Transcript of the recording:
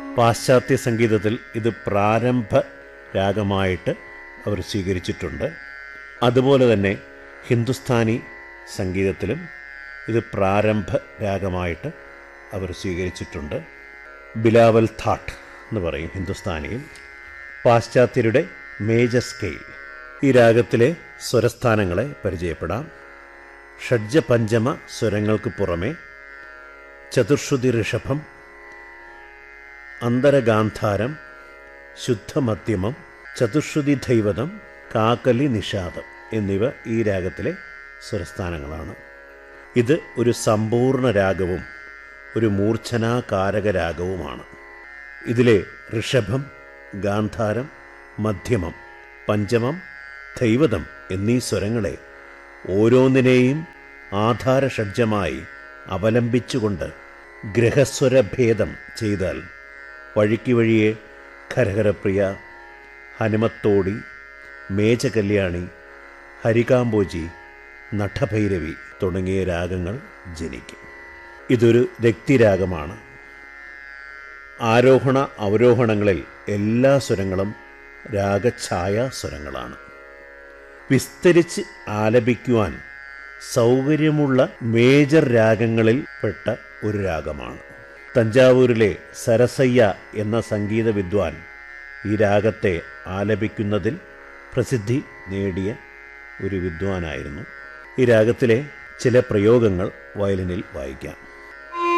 പാശ്ചാത്യ സംഗീതത്തിൽ ഇത് പ്രാരംഭ രാഗമായിട്ട് അവർ സ്വീകരിച്ചിട്ടുണ്ട് അതുപോലെ തന്നെ ഹിന്ദുസ്ഥാനി സംഗീതത്തിലും ഇത് പ്രാരംഭ രാഗമായിട്ട് അവർ സ്വീകരിച്ചിട്ടുണ്ട് ബിലാവൽ താട്ട് എന്ന് പറയും ഹിന്ദുസ്ഥാനിയിൽ പാശ്ചാത്യരുടെ മേജർ സ്കെയിൽ ഈ രാഗത്തിലെ സ്വരസ്ഥാനങ്ങളെ പരിചയപ്പെടാം ഷഡ്ജപഞ്ചമ സ്വരങ്ങൾക്ക് പുറമെ ചതുർശ്രുതി ഋഷഭം അന്തരഗാന്ധാരം ശുദ്ധമധ്യമം ചതുർശ്രുതി ദൈവതം കാക്കലി നിഷാദം എന്നിവ ഈ രാഗത്തിലെ സ്വരസ്ഥാനങ്ങളാണ് ഇത് ഒരു സമ്പൂർണ്ണ രാഗവും ഒരു മൂർച്ഛനാകാരക രാഗവുമാണ് ഇതിലെ ഋഷഭം ഗാന്ധാരം മധ്യമം പഞ്ചമം ദൈവതം എന്നീ സ്വരങ്ങളെ ഓരോന്നിനെയും ആധാരഷഡ്ജമായി അവലംബിച്ചുകൊണ്ട് ഗ്രഹസ്വരഭേദം ചെയ്താൽ വഴിക്ക് വഴിയെ ഖരഹരപ്രിയ ഹനുമത്തോടി മേജകല്യാണി ഹരികാംബോജി നഠഭൈരവി തുടങ്ങിയ രാഗങ്ങൾ ജനിക്കും ഇതൊരു രക്തിരാഗമാണ് ആരോഹണ അവരോഹണങ്ങളിൽ എല്ലാ സ്വരങ്ങളും രാഗഛായ സ്വരങ്ങളാണ് വിസ്തരിച്ച് ആലപിക്കുവാൻ സൗകര്യമുള്ള മേജർ രാഗങ്ങളിൽ പെട്ട ഒരു രാഗമാണ് തഞ്ചാവൂരിലെ സരസയ്യ എന്ന സംഗീത വിദ്വാൻ ഈ രാഗത്തെ ആലപിക്കുന്നതിൽ പ്രസിദ്ധി നേടിയ ഒരു വിദ്വാനായിരുന്നു ഈ രാഗത്തിലെ ചില പ്രയോഗങ്ങൾ വയലിനിൽ വായിക്കാം